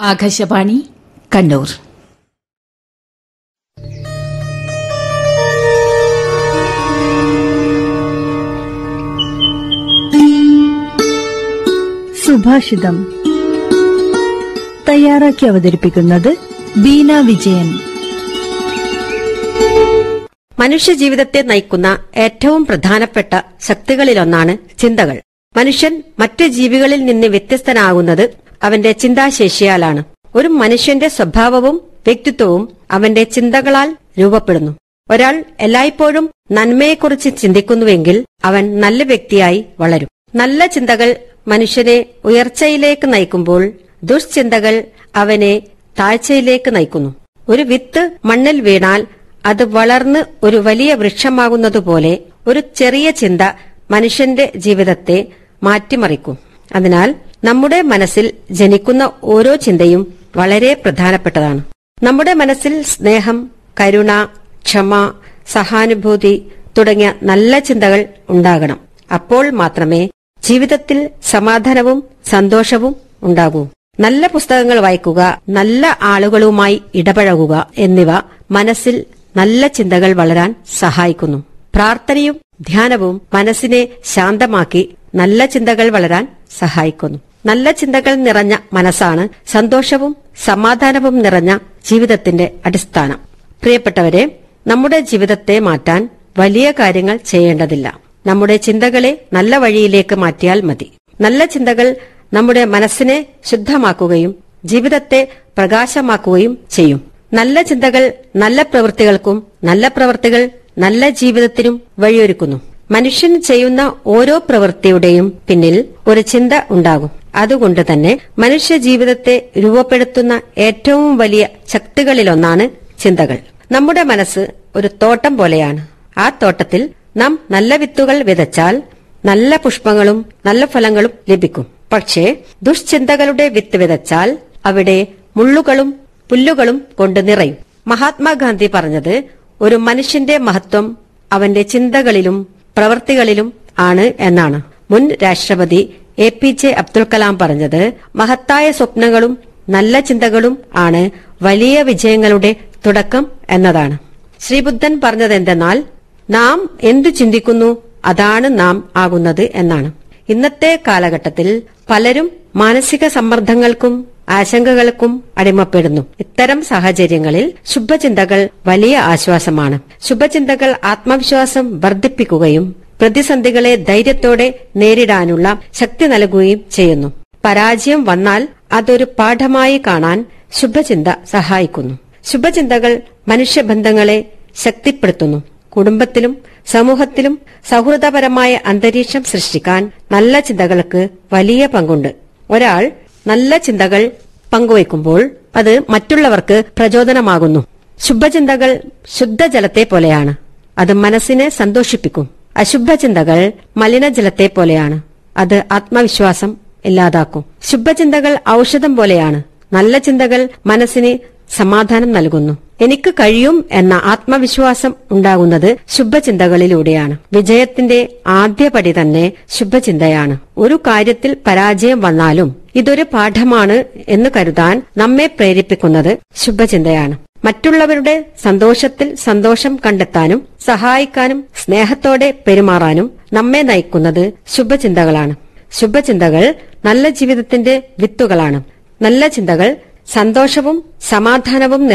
ആകാശവാണി കണ്ണൂർ സുഭാഷിതം തയ്യാറാക്കി അവതരിപ്പിക്കുന്നത് ബീന വിജയൻ മനുഷ്യജീവിതത്തെ നയിക്കുന്ന ഏറ്റവും പ്രധാനപ്പെട്ട ശക്തികളിലൊന്നാണ് ചിന്തകൾ മനുഷ്യൻ മറ്റ് ജീവികളിൽ നിന്ന് വ്യത്യസ്തനാകുന്നത് അവന്റെ ചിന്താശേഷിയാലാണ് ഒരു മനുഷ്യന്റെ സ്വഭാവവും വ്യക്തിത്വവും അവന്റെ ചിന്തകളാൽ രൂപപ്പെടുന്നു ഒരാൾ എല്ലായ്പ്പോഴും നന്മയെക്കുറിച്ച് ചിന്തിക്കുന്നുവെങ്കിൽ അവൻ നല്ല വ്യക്തിയായി വളരും നല്ല ചിന്തകൾ മനുഷ്യനെ ഉയർച്ചയിലേക്ക് നയിക്കുമ്പോൾ ദുഷ്ചിന്തകൾ അവനെ താഴ്ചയിലേക്ക് നയിക്കുന്നു ഒരു വിത്ത് മണ്ണിൽ വീണാൽ അത് വളർന്ന് ഒരു വലിയ വൃക്ഷമാകുന്നതുപോലെ ഒരു ചെറിയ ചിന്ത മനുഷ്യന്റെ ജീവിതത്തെ മാറ്റിമറിക്കും അതിനാൽ നമ്മുടെ മനസ്സിൽ ജനിക്കുന്ന ഓരോ ചിന്തയും വളരെ പ്രധാനപ്പെട്ടതാണ് നമ്മുടെ മനസ്സിൽ സ്നേഹം കരുണ ക്ഷമ സഹാനുഭൂതി തുടങ്ങിയ നല്ല ചിന്തകൾ ഉണ്ടാകണം അപ്പോൾ മാത്രമേ ജീവിതത്തിൽ സമാധാനവും സന്തോഷവും ഉണ്ടാകൂ നല്ല പുസ്തകങ്ങൾ വായിക്കുക നല്ല ആളുകളുമായി ഇടപഴകുക എന്നിവ മനസ്സിൽ നല്ല ചിന്തകൾ വളരാൻ സഹായിക്കുന്നു പ്രാർത്ഥനയും ധ്യാനവും മനസ്സിനെ ശാന്തമാക്കി നല്ല ചിന്തകൾ വളരാൻ സഹായിക്കുന്നു നല്ല ചിന്തകൾ നിറഞ്ഞ മനസ്സാണ് സന്തോഷവും സമാധാനവും നിറഞ്ഞ ജീവിതത്തിന്റെ അടിസ്ഥാനം പ്രിയപ്പെട്ടവരെ നമ്മുടെ ജീവിതത്തെ മാറ്റാൻ വലിയ കാര്യങ്ങൾ ചെയ്യേണ്ടതില്ല നമ്മുടെ ചിന്തകളെ നല്ല വഴിയിലേക്ക് മാറ്റിയാൽ മതി നല്ല ചിന്തകൾ നമ്മുടെ മനസ്സിനെ ശുദ്ധമാക്കുകയും ജീവിതത്തെ പ്രകാശമാക്കുകയും ചെയ്യും നല്ല ചിന്തകൾ നല്ല പ്രവൃത്തികൾക്കും നല്ല പ്രവൃത്തികൾ നല്ല ജീവിതത്തിനും വഴിയൊരുക്കുന്നു മനുഷ്യൻ ചെയ്യുന്ന ഓരോ പ്രവൃത്തിയുടെയും പിന്നിൽ ഒരു ചിന്ത ഉണ്ടാകും അതുകൊണ്ട് തന്നെ മനുഷ്യ ജീവിതത്തെ രൂപപ്പെടുത്തുന്ന ഏറ്റവും വലിയ ശക്തികളിലൊന്നാണ് ചിന്തകൾ നമ്മുടെ മനസ്സ് ഒരു തോട്ടം പോലെയാണ് ആ തോട്ടത്തിൽ നാം നല്ല വിത്തുകൾ വിതച്ചാൽ നല്ല പുഷ്പങ്ങളും നല്ല ഫലങ്ങളും ലഭിക്കും പക്ഷേ ദുഷ്ചിന്തകളുടെ വിത്ത് വിതച്ചാൽ അവിടെ മുള്ളുകളും പുല്ലുകളും കൊണ്ട് നിറയും മഹാത്മാഗാന്ധി പറഞ്ഞത് ഒരു മനുഷ്യന്റെ മഹത്വം അവന്റെ ചിന്തകളിലും പ്രവൃത്തികളിലും ആണ് എന്നാണ് മുൻ രാഷ്ട്രപതി A P J Abdul Kalam പറഞ്ഞത് മഹത്തായ സ്വപ്നങ്ങളും നല്ല ചിന്തകളും ആണ് വലിയ വിജയങ്ങളുടെ തുടക്കം എന്നതാണ് ശ്രീബുദ്ധൻ പറഞ്ഞതെന്തെന്നാൽ നാം എന്തു ചിന്തിക്കുന്നു അതാണ് നാം ആകുന്നത് എന്നാണ് ഇന്നത്തെ കാലഘട്ടത്തിൽ പലരും മാനസിക സമ്മർദ്ദങ്ങൾക്കും ആശങ്കകൾക്കും അടിമപ്പെടുന്നു ഇത്തരം സാഹചര്യങ്ങളിൽ ശുഭചിന്തകൾ വലിയ ആശ്വാസമാണ് ശുഭചിന്തകൾ ആത്മവിശ്വാസം വർദ്ധിപ്പിക്കുകയും പ്രതിസന്ധികളെ ധൈര്യത്തോടെ നേരിടാനുള്ള ശക്തി നൽകുകയും ചെയ്യുന്നു പരാജയം വന്നാൽ അതൊരു പാഠമായി കാണാൻ ശുഭചിന്ത സഹായിക്കുന്നു ശുഭചിന്തകൾ മനുഷ്യബന്ധങ്ങളെ ശക്തിപ്പെടുത്തുന്നു കുടുംബത്തിലും സമൂഹത്തിലും സൗഹൃദപരമായ അന്തരീക്ഷം സൃഷ്ടിക്കാൻ നല്ല ചിന്തകൾക്ക് വലിയ പങ്കുണ്ട് ഒരാൾ നല്ല ചിന്തകൾ പങ്കുവയ്ക്കുമ്പോൾ അത് മറ്റുള്ളവർക്ക് പ്രചോദനമാകുന്നു ശുഭചിന്തകൾ ശുദ്ധജലത്തെ പോലെയാണ് അത് മനസ്സിനെ സന്തോഷിപ്പിക്കും അശുഭചിന്തകൾ മലിനജലത്തെ പോലെയാണ് അത് ആത്മവിശ്വാസം ഇല്ലാതാക്കും ശുഭചിന്തകൾ ഔഷധം പോലെയാണ് നല്ല ചിന്തകൾ മനസ്സിന് സമാധാനം നൽകുന്നു എനിക്ക് കഴിയും എന്ന ആത്മവിശ്വാസം ഉണ്ടാകുന്നത് ശുഭചിന്തകളിലൂടെയാണ് വിജയത്തിന്റെ ആദ്യപടി തന്നെ ശുഭചിന്തയാണ് ഒരു കാര്യത്തിൽ പരാജയം വന്നാലും ഇതൊരു പാഠമാണ് എന്ന് കരുതാൻ നമ്മെ പ്രേരിപ്പിക്കുന്നത് ശുഭചിന്തയാണ് മറ്റുള്ളവരുടെ സന്തോഷത്തിൽ സന്തോഷം കണ്ടെത്താനും സഹായിക്കാനും സ്നേഹത്തോടെ പെരുമാറാനും നമ്മെ നയിക്കുന്നത് ശുഭചിന്തകളാണ് ശുഭചിന്തകൾ നല്ല ജീവിതത്തിന്റെ വിത്തുകളാണ് നല്ല ചിന്തകൾ സന്തോഷവും സമാധാനവും